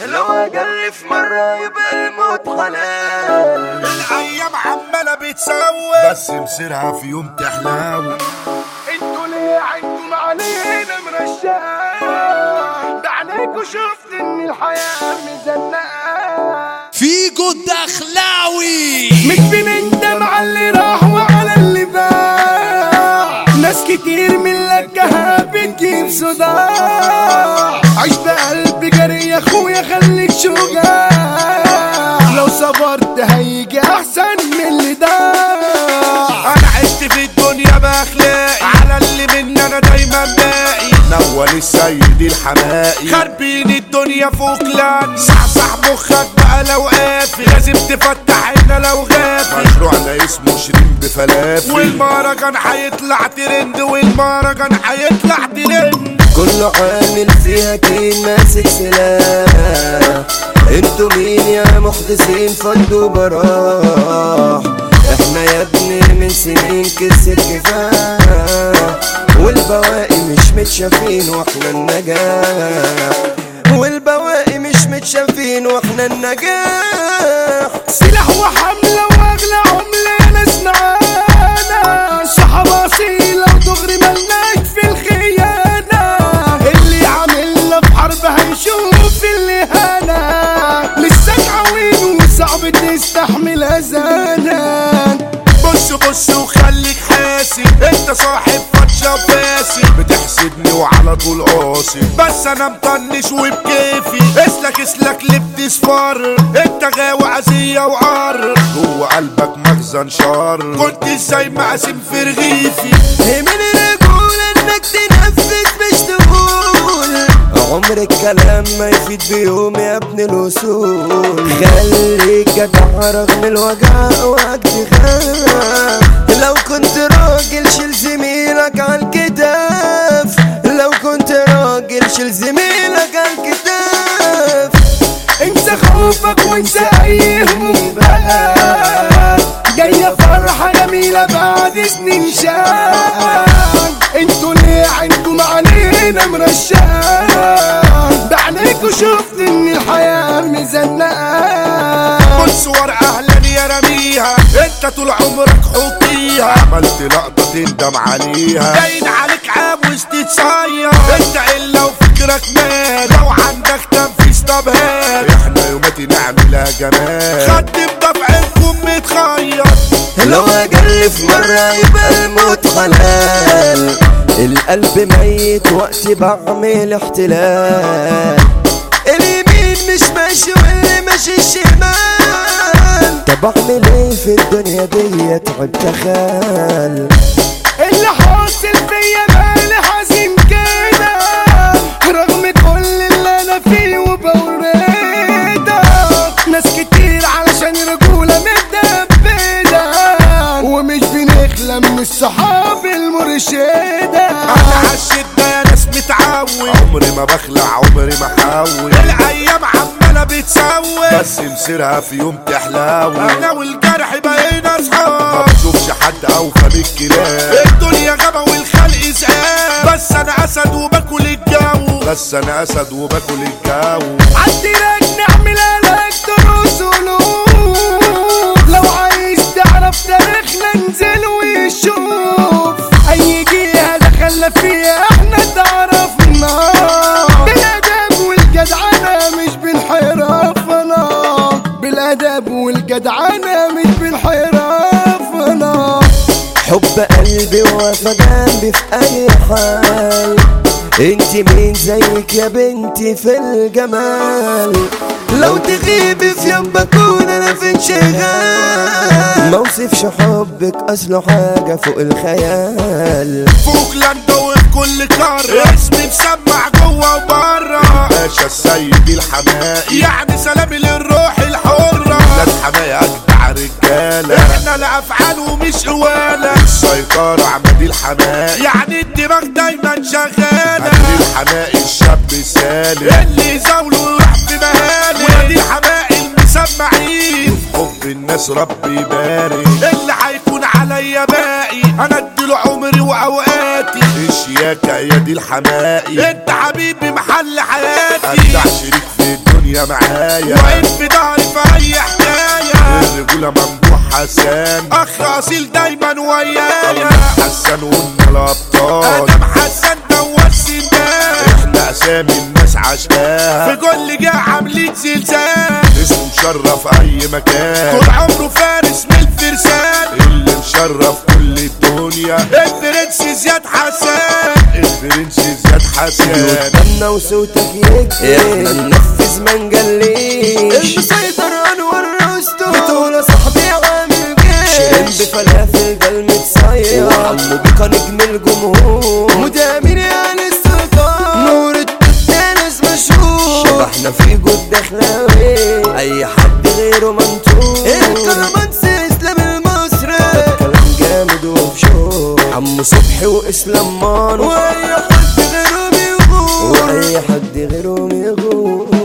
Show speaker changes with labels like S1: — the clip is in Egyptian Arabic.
S1: لو اقل في مرة يبقى الموت حلال
S2: الايام عمالة بتسوي
S3: بس مصيرها في يوم تحلاوي
S2: انتوا ليه عندكم علينا مرشقة بعينيكوا شفت ان الحياة مزنقة
S4: فيجو الدخلاوي
S2: مش بنندم على اللي راح وعلى اللي باع ناس كتير من لكها بتجيب صداع عيش بقلب جري يا اخويا خليك شجاع لو صبرت هيجي احسن من اللي ضاع انا عشت في الدنيا باخلاقي على اللي مني انا دايما باقي
S3: نول السيد الحمائي
S2: خربين الدنيا فوق لان صحصح مخك بقى لو قافل لازم تفتح عينا لو غافل
S3: مشروعنا اسمه شيرين بفلافل
S2: والمهرجان هيطلع ترند والمهرجان هيطلع ترند
S1: كله عامل فيها كين ماسك سلاح انتوا مين يا محدثين فندوا براح احنا يا ابني من سنين كسر كفاح والبواقي مش متشافين واحنا النجاح والبواقي مش متشافين واحنا النجاح
S2: سلاح وحملة واغلى عملة ناس معانا صحابة اصيلة ودغري ملناش في الخيانة اللي عاملنا في حرب هنشوف اللي هنا لسه عوين وصعب تستحمل اذانا بص بص وخليك حاسب انت صاحب فتشة فاسد
S3: بتحسدني وعلى طول قاسي
S2: بس انا مطنش وبكيفي اسلك اسلك لبت صفار انت غاوي عزية وقر
S3: جوه قلبك مخزن شر
S2: كنت ازاي معزم في رغيفي
S1: من الرجولة انك تنفذ مش تقول عمر الكلام ما يفيد بيوم يا ابن الاصول خليك جدع رغم الوجع اوعك تخاف لو كنت راجل شيل زميلك على الكتاف لو كنت راجل شيل زميلك على الكتاف
S2: انسى خوفك وانسى اي هموم بقى جاية فرحة جميلة بعد سنين شان انتوا ليه عندكم علينا مرشان بعينيكوا شفت ان الحياة مزنقة بص ورقة اهلا يا رميها انت طول عمرك حطيها
S3: عملت لقطة تندم عليها
S2: باين عليك عاوز تتصير انت الا وفكرك مال لو عندك تنفيذ طب هات
S3: احنا يوماتي نعملها جمال
S2: خدت بدفعكم متخير
S1: لو اقل في مرة يبقى الموت حلال القلب ميت وقت بعمل احتلال اليمين مش ماشي واللي ماشي الشمال طب اعمل ايه في الدنيا دي تعبت خال
S2: اللي حاصل فيا بالي حزين كده رغم كل اللي انا فيه وبوريده ناس كتير علشان رجولة متدبدة ومش بنخلى من الصحاب المرشدة انا عالشدة يا ناس متعود
S3: عمري ما بخلع عمري ما حاول
S2: الايام عمالة بتسوي
S3: بس مصيرها في يوم تحلاوي
S2: انا والجرح بقينا
S3: ما
S2: اصحاب
S3: بشوفش حد اوفى بالكلام
S2: الدنيا غابة والخلق زقاب بس انا اسد وباكل الجو
S3: بس انا اسد وباكل الجو
S2: عالتراك نعملها لك دروس ولوم لو عايز تعرف تاريخنا انزل وشوف اي جهة دخلنا فيها احنا تعرفنا بالادب والجدعنة مش بنحرفنا بالادب والجدعنة مش بنحرفنا
S1: حب قلبي ووفى جنبي في اي حال انت مين زيك يا بنتي في الجمال لو تغيبي في يوم بكون انا في انشغال ما اوصفش حبك اصله حاجة فوق الخيال
S2: فوكلاند وفي كل قارة اسمي مسمع جوه وبره
S3: باشا السيد الحمائي
S2: يعني سلامي للروح الحرة
S3: ولاد حماية اجدع رجالة
S2: احنا الافعال ومش قوالة
S3: السيطرة عماد الحمائي
S2: يعني الدماغ دايما شغالة
S3: عماد الحمائي الشاب سالم
S2: اللي يزاوله ويروح في مهالة ونادي الحمائي المسمعين
S3: حب الناس ربي يبارك
S2: اللي هيكون عليا باقي انا اديله عمري واوقاتي
S3: الشياكة يا دي الحمائي
S2: انت حبيبي محل حياتي
S3: أجدع شريك في الدنيا الرجولة معايا
S2: واقف في ظهري في اي حكايه
S3: الرجولة ممدوح حسان
S2: اخ اصيل دايما ويايا
S3: حسان قلنا الابطال
S2: ادم حسن دوس الناس
S3: احنا اسامي الناس عشقاها
S2: في كل جهه عاملين زلزال
S3: اسمه مشرف اي مكان
S2: طول عمره فارس من الفرسان
S3: اللي مشرف كل الدنيا
S2: البرنس زياد حسن
S3: البرنس زياد حسان
S1: قدامنا وصوتك يكفي احنا ننفذ ما نجليش المسيطر انور رستم بتقول يا صاحبي عامل جيش شيرين بفلافل ده المتصير وعمو بيكا نجم الجمهور مدامين يا السلطان نور التانس مشهور شبحنا في جود دخلاوي اي حد غيره منطور الكرمانس اسلام المصري كلام جامد وبشوق عمو صبحي واسلام مانو واي حد غيره بيغور واي حد غيره بيغور